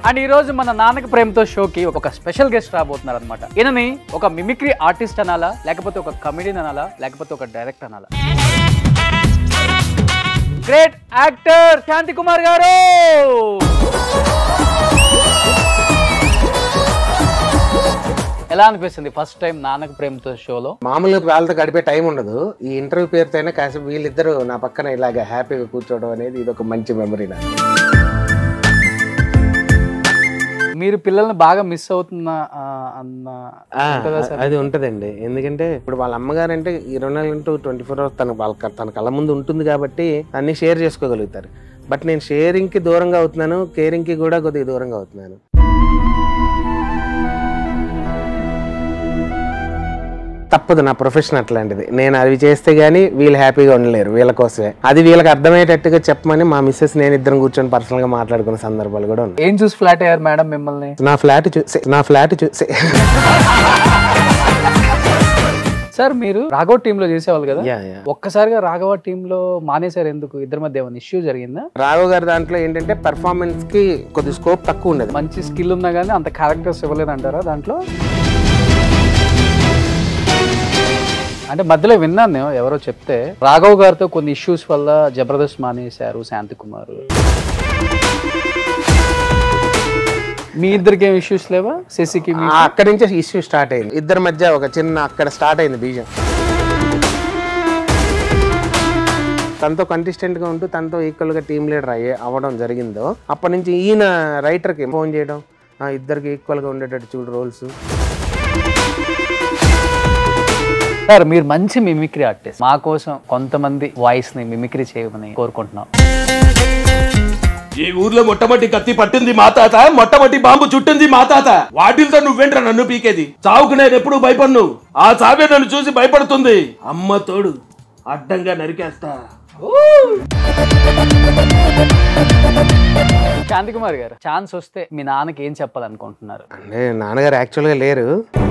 And ఈ రోజు మన నాన్నకి ప్రేమతో షోకి ఒక స్పెషల్ గెస్ట్ రాబోతున్నారు అనమాట ఈయనని ఒక మిమిక్రీ ఆర్టిస్ట్ అనాలా లేకపోతే ఒక కమెడియన్ అనాలా లేకపోతే ఒక డైరెక్టర్ అనాలా గ్రేట్ యాక్టర్ శాంతి కుమార్ గారు ఎలా అనిపిస్తుంది ఫస్ట్ టైం నాన్నకి ప్రేమతో షోలో మామూలుగా వాళ్ళతో గడిపే టైం ఉండదు ఈ ఇంటర్వ్యూ పేరుతో అయినా కాసేపు వీళ్ళిద్దరూ నా పక్కన ఇలాగ హ్యాపీగా కూర్చోవడం అనేది ఇది ఒక మంచి మెమరీ నాకు మీరు పిల్లల్ని బాగా మిస్ అవుతున్నా ఆ, అన్న ఆ, ఉంటుందా సార్? అది ఉంటదండి ఎందుకంటే ఇప్పుడు వాళ్ళ అమ్మగారు అంటే ఇరవై నాలుగు గంటలు ట్వంటీ ఫోర్ అవర్స్ తన వాళ్ళ క- తన కళ్ళ ముందు ఉంటుంది కాబట్టి అన్ని షేర్ చేసుకోగలుగుతారు బట్ నేను షేరింగ్ కి దూరంగా అవుతున్నాను కేరింగ్ కి కూడా కొద్దిగా దూరంగా అవుతున్నాను తప్పదు నా ప్రొఫెషన్ అట్లాంటిది నేను అవి చేస్తే గానీ వీళ్ళు హ్యాపీగా ఉండలేరు వీళ్ళ కోసమే అది వీళ్ళకి అర్థమయ్యేటట్టుగా చెప్పమని మా మిస్సెస్ నేను ఇద్దరం కూర్చొని పర్సనల్ గా మాట్లాడుకున్న సందర్భాలు కూడా ఉన్నాయి ఏం చూసి ఫ్లాట్ అయ్యారు మేడం మిమ్మల్ని నా ఫ్లాట్ చూసి నా ఫ్లాట్ చూసి సార్ మీరు రాఘవ టీమ్ లో చేసేవాళ్ళు కదా యా యా ఒక్కసారిగా రాఘవ టీమ్ లో మానేశారు ఎందుకు ఇద్దరి మధ్య ఏమైనా ఇష్యూ జరిగిందా రాఘవ్ గారి దాంట్లో ఏంటంటే పెర్ఫార్మెన్స్ కి కొద్ది స్కోప్ తక్కువ ఉండేది మంచి స్కిల్ ఉన్నా కానీ అంత క్యారెక్టర్స్ ఇవ్వలేదు అంటారా దాంట్లో అంటే మధ్యలో విన్నాను నేను ఎవరో చెప్తే రాఘవ్ గారితో కొన్ని ఇష్యూస్ వల్ల జబర్దస్త్ మానేశారు శాంతి కుమార్ మీ ఇద్దరికి ఏం ఇష్యూస్ లేవా శశికి మీ- ఆ అక్కడి నుంచే ఇష్యూ స్టార్ట్ అయింది ఇద్దరి మధ్య ఒక చిన్న అక్కడ స్టార్ట్ అయింది బీజం తనతో కంటెస్టెంట్ గా ఉంటూ తనతో ఈక్వల్ గా టీమ్ లీడర్ అయ్యే అవ్వడం జరిగిందో అప్పటి నుంచి ఈయన రైటర్ కి ఫోన్ చేయడం ఆ, ఇద్దరికి ఈక్వల్ గా ఉండేటట్టు చూడు రోల్స్ సార్ మీరు మంచి మిమిక్రీ ఆర్టిస్ట్ మా కోసం కొంతమంది వాయిస్ ని మిమిక్రీ చేయమని కోరుకుంటున్నాం ఈ ఊర్లో మొట్టమొదటి కత్తి పట్టింది మా తాత మొట్టమొదటి బాంబు చుట్టింది మా తాత వాటిలతో నువ్వేంట్రా నన్ను పీకేది చావుకు నేను ఎప్పుడు భయపడ్ను ఆ చావే నన్ను చూసి భయపడుతుంది అమ్మ తోడు అడ్డంగా నరికేస్తా శాంతి కుమార్ గారు ఛాన్స్ వస్తే మీ నాన్నకి ఏం చెప్పాలనుకుంటున్నారు అంటే నాన్నగారు యాక్చువల్గా లేరు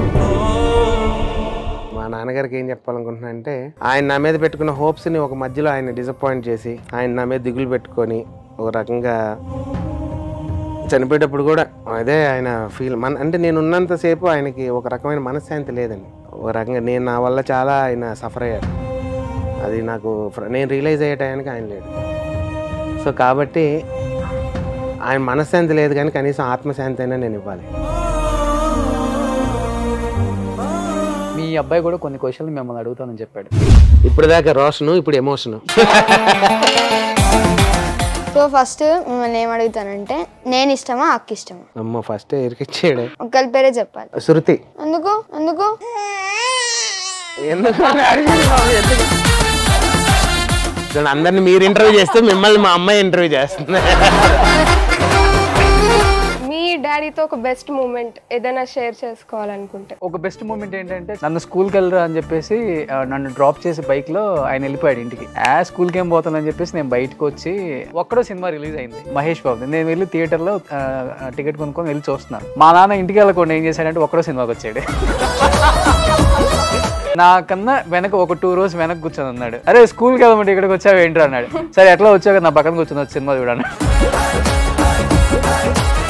మా నాన్నగారికి ఏం చెప్పాలనుకుంటున్నా అంటే ఆయన నా మీద పెట్టుకున్న hopes ని ఒక మధ్యలో ఆయన డిసప్పాయింట్ చేసి ఆయన నా మీద దిగులు పెట్టుకొని ఒక రకంగా చనిపోయేటప్పుడు కూడా అదే ఆయన ఫీల్ మన అంటే నేను ఉన్నంతసేపు ఆయనకి ఒక రకమైన మనశ్శాంతి లేదండి ఒక రకంగా నేను నా వల్ల చాలా ఆయన సఫర్ అయ్యారు అది నాకు ఫ్ర- నేను రియలైజ్ అయ్యే టయానికి ఆయన లేడు సో కాబట్టి ఆయన మనశ్శాంతి లేదు కానీ కనీసం ఆత్మశాంతి అయినా నేను ఇవ్వాలి మీ అబ్బాయి కూడా కొన్ని క్వశ్చన్లు మిమ్మల్ని అడుగుతానని చెప్పాడు ఇప్పుడు దాకా రోషను ఇప్పుడు ఎమోషను సో ఫస్ట్ మిమ్మల్ని ఏం అడుగుతానంటే నేను ఇష్టమా అక్క ఇష్టమా అమ్మ ఫస్ట్ ఇరికిచ్చాడు ఒకరి పేరే చెప్పాలి శృతి ఎందుకు ఎందుకు ఎందుకు అని అడిగింది బాబు, ఎందుకు? చూడండి, అందరిని మీరు ఇంటర్వ్యూ చేస్తే మిమ్మల్ని మా అమ్మాయి ఇంటర్వ్యూ చేస్తుంది మీ డాడీతో ఒక బెస్ట్ మూమెంట్ ఏదైనా షేర్ చేసుకోవాలనుకుంటే ఒక బెస్ట్ మూమెంట్ ఏంటంటే నన్ను స్కూల్కి వెళ్ళరా అని చెప్పేసి ఆ, నన్ను డ్రాప్ చేసి బైక్ లో ఆయన వెళ్ళిపోయాడు ఇంటికి ఆ స్కూల్కి ఏం పోతానని చెప్పేసి నేను బయటకు వచ్చి ఒక్కడో సినిమా రిలీజ్ అయింది మహేష్ బాబు నేను వెళ్ళి థియేటర్ లో టికెట్ కొనుక్కొని వెళ్ళి చూస్తున్నాను మా నాన్న ఇంటికి వెళ్ళకుండా ఏం చేశాడంటే ఒక్కడో సినిమాకి వచ్చాడు నాకన్నా వెనక ఒక టూ రోజు వెనక కూర్చొని ఉన్నాడు అరే స్కూల్కి వెళ్ళమంటే ఇక్కడికి వచ్చావు ఏంట్రా అన్నాడు సరే ఎట్లా వచ్చావు కదా నా పక్కన కూర్చొని వచ్చి సినిమా చూడన్నాడు